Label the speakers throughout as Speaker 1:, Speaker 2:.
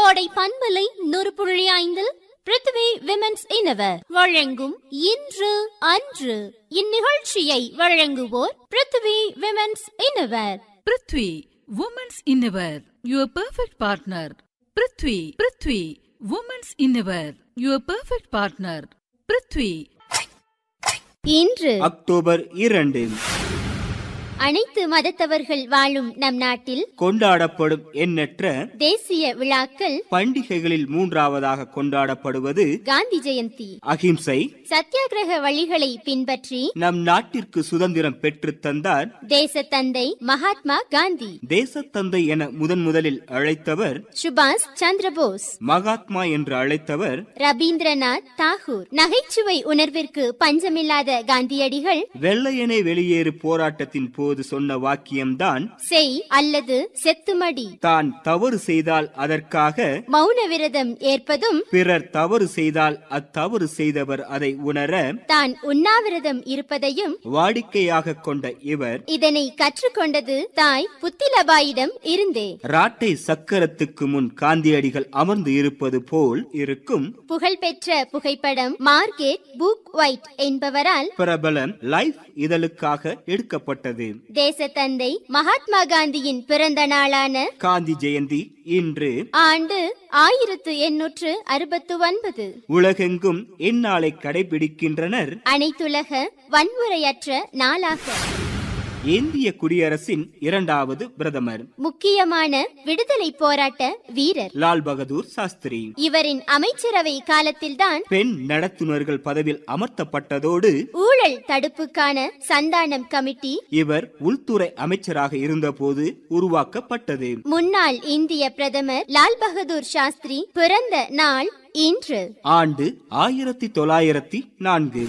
Speaker 1: கோடை பண்பலை நூறு புள்ளி ஐந்தில் பிருத்திவி விமென்ஸ் இனவர் வழங்கும் இன்று அன்று இந்நிகழ்ச்சியை வழங்குவோர் Prithvi women's innerwear
Speaker 2: Prithvi women's innerwear your perfect partner Prithvi Prithvi women's innerwear your perfect partner Prithvi
Speaker 1: இன்று
Speaker 3: அக்டோபர் இரண்டு
Speaker 1: அனைத்து மதத்தவர்கள் வாழும் நம் நாட்டில்
Speaker 3: கொண்டாடப்படும் எண்ணற்ற
Speaker 1: தேசிய விழாக்கள்
Speaker 3: பண்டிகைகளில் மூன்றாவதாக கொண்டாடப்படுவது
Speaker 1: காந்தி ஜெயந்தி
Speaker 3: அகிம்சை
Speaker 1: சத்தியாகிரக வழிகளை பின்பற்றி
Speaker 3: நம் நாட்டிற்கு சுதந்திரம் பெற்றுத் தந்தார்
Speaker 1: தேசத்தந்தை மகாத்மா காந்தி
Speaker 3: தேசத்தந்தை என முதன் முதலில் அழைத்தவர்
Speaker 1: சுபாஷ் சந்திரபோஸ்
Speaker 3: மகாத்மா என்று அழைத்தவர்
Speaker 1: ரபீந்திரநாத் தாகூர் நகைச்சுவை உணர்விற்கு பஞ்சமில்லாத காந்தியடிகள்
Speaker 3: வெள்ளையனே வெளியேறு போராட்டத்தின் போது சொன்ன வாக்கியம்தான்
Speaker 1: செய் அல்லது செத்துமடி
Speaker 3: தான் தவறு செய்தால் அதற்காக
Speaker 1: மௌன விரதம் ஏற்பதும்
Speaker 3: பிறர் தவறு செய்தால் அத்தவறு செய்தவர் அதை உணர
Speaker 1: தான் உண்ணாவிரதம் இருப்பதையும்
Speaker 3: வாடிக்கையாக கொண்ட இவர்
Speaker 1: இதனை கற்றுக்கொண்டது தாய் புத்திலபாயிடம் இருந்தே
Speaker 3: ராட்டை சக்கரத்துக்கு முன் காந்தியடிகள் அமர்ந்து இருப்பது போல் இருக்கும்
Speaker 1: புகழ்பெற்ற புகைப்படம் மார்கெட் புக் ஒயிட் என்பவரால்
Speaker 3: பிரபலம் லைஃப் இதழுக்காக எடுக்கப்பட்டது
Speaker 1: தேசத்தந்தை மகாத்மா காந்தியின் பிறந்த நாளான
Speaker 3: காந்தி ஜெயந்தி இன்று
Speaker 1: ஆண்டு ஆயிரத்து எண்ணூற்று அறுபத்து ஒன்பது
Speaker 3: உலகெங்கும் இந்நாளை கடைபிடிக்கின்றனர்
Speaker 1: அனைத்துலக வன்முறையற்ற நாளாக
Speaker 3: இந்திய குடியரசின் இரண்டாவது பிரதமர்
Speaker 1: முக்கியமான விடுதலை போராட்ட வீரர்
Speaker 3: லால் பகதூர் சாஸ்திரி
Speaker 1: இவரின் அமைச்சரவை காலத்தில்தான்
Speaker 3: பெண் நடத்துனர்கள் பதவியில் அமர்த்தப்பட்டதோடு
Speaker 1: ஊழல் தடுப்புக்கான சந்தானம் கமிட்டி
Speaker 3: இவர் உள்துறை அமைச்சராக இருந்தபோது உருவாக்கப்பட்டது
Speaker 1: முன்னாள் இந்திய பிரதமர் லால் பகதூர் சாஸ்திரி பிறந்த நாள் இன்று
Speaker 3: ஆண்டு ஆயிரத்தி தொள்ளாயிரத்தி நான்கு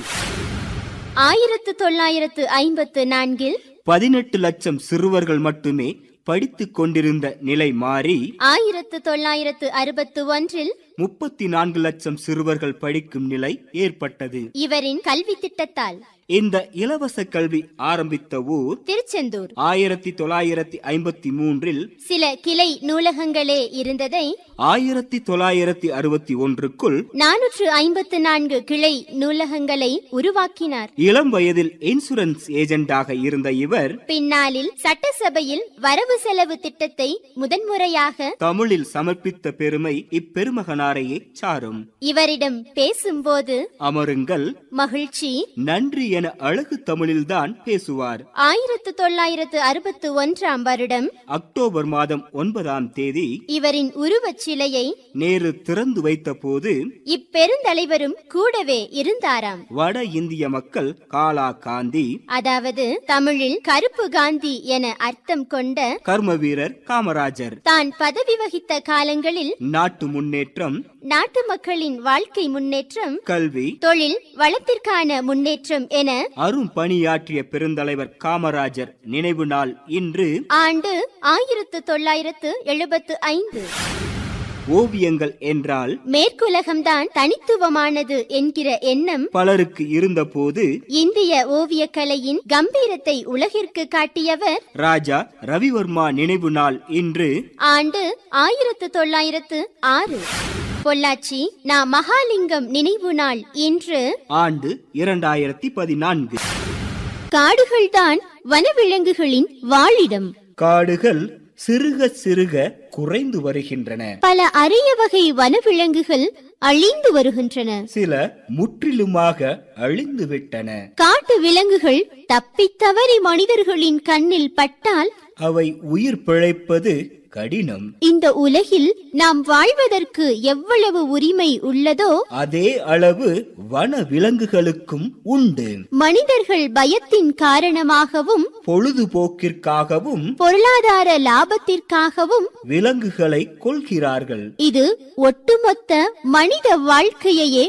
Speaker 1: ஆயிரத்து தொள்ளாயிரத்து ஐம்பத்து நான்கில்
Speaker 3: பதினெட்டு லட்சம் சிறுவர்கள் மட்டுமே படித்துக் கொண்டிருந்த நிலை மாறி
Speaker 1: ஆயிரத்து தொள்ளாயிரத்து அறுபத்து ஒன்றில்
Speaker 3: முப்பத்தி நான்கு லட்சம் சிறுவர்கள் படிக்கும் நிலை ஏற்பட்டது
Speaker 1: இவரின் கல்வி திட்டத்தால்
Speaker 3: இந்த இலவச கல்வி ஆரம்பித்த ஊர்
Speaker 1: திருச்செந்தூர்
Speaker 3: ஆயிரத்தி தொள்ளாயிரத்தி ஐம்பத்தி மூன்றில்
Speaker 1: சில கிளை நூலகங்களே இருந்ததை
Speaker 3: ஆயிரத்தி தொள்ளாயிரத்தி அறுபத்தி ஒன்றுக்குள்
Speaker 1: நானூற்று ஐம்பத்து நான்கு கிளை நூலகங்களை உருவாக்கினார்
Speaker 3: இளம் வயதில் இன்சூரன்ஸ் ஏஜென்டாக இருந்த இவர்
Speaker 1: பின்னாளில் சட்டசபையில் வரவு செலவு திட்டத்தை முதன்முறையாக
Speaker 3: தமிழில் சமர்ப்பித்த பெருமை இப்பெருமகனாரையே சாரும்
Speaker 1: இவரிடம் பேசும்போது
Speaker 3: அமருங்கள்
Speaker 1: மகிழ்ச்சி
Speaker 3: நன்றி என அழகு தமிழில்தான் பேசுவார்
Speaker 1: ஆயிரத்து தொள்ளாயிரத்து அறுபத்து ஒன்றாம் வருடம்
Speaker 3: அக்டோபர் மாதம் ஒன்பதாம் தேதி
Speaker 1: இவரின் உருவச் சிலையை
Speaker 3: நேரு திறந்து வைத்த போது
Speaker 1: இப்பெருந்தலைவரும் கூடவே இருந்தாராம்
Speaker 3: வட இந்திய மக்கள் காலா காந்தி
Speaker 1: அதாவது தமிழில் கருப்பு காந்தி என அர்த்தம் கொண்ட
Speaker 3: கர்ம வீரர் காமராஜர்
Speaker 1: தான் பதவி வகித்த காலங்களில்
Speaker 3: நாட்டு முன்னேற்றம்
Speaker 1: நாட்டு மக்களின் வாழ்க்கை முன்னேற்றம்
Speaker 3: கல்வி
Speaker 1: தொழில் வளத்திற்கான முன்னேற்றம் என
Speaker 3: அரும் பணியாற்றிய பெருந்தலைவர் காமராஜர் நினைவு நாள் இன்று
Speaker 1: ஆண்டு ஆயிரத்து தொள்ளாயிரத்து எழுபத்து ஐந்து
Speaker 3: ஓவியங்கள் என்றால்
Speaker 1: மேற்குலகம்தான் தனித்துவமானது என்கிற எண்ணம்
Speaker 3: பலருக்கு இருந்தபோது
Speaker 1: இந்திய ஓவியக்கலையின் கம்பீரத்தை உலகிற்கு காட்டியவர்
Speaker 3: ராஜா ரவிவர்மா நினைவு நாள் இன்று
Speaker 1: ஆண்டு ஆயிரத்து தொள்ளாயிரத்து ஆறு பொள்ளாச்சி நா மகாலிங்கம் நினைவு நாள் இன்று
Speaker 3: ஆண்டு இரண்டாயிரத்தி பதினான்கு
Speaker 1: காடுகள்தான் வனவிலங்குகளின் வாழிடம்
Speaker 3: காடுகள் சிறுக சிறுக குறைந்து வருகின்றன
Speaker 1: பல அரிய வகை வனவிலங்குகள் அழிந்து வருகின்றன
Speaker 3: சில முற்றிலுமாக அழிந்து விட்டன
Speaker 1: காட்டு விலங்குகள் தப்பித்தவறி மனிதர்களின் கண்ணில் பட்டால்
Speaker 3: அவை உயிர் பிழைப்பது கடினம்
Speaker 1: இந்த உலகில் நாம் வாழ்வதற்கு எவ்வளவு உரிமை உள்ளதோ
Speaker 3: அதே அளவு வன விலங்குகளுக்கும் உண்டு
Speaker 1: மனிதர்கள் பயத்தின் காரணமாகவும்
Speaker 3: பொழுதுபோக்கிற்காகவும்
Speaker 1: பொருளாதார லாபத்திற்காகவும்
Speaker 3: விலங்குகளை கொள்கிறார்கள்
Speaker 1: இது ஒட்டுமொத்த மனித வாழ்க்கையையே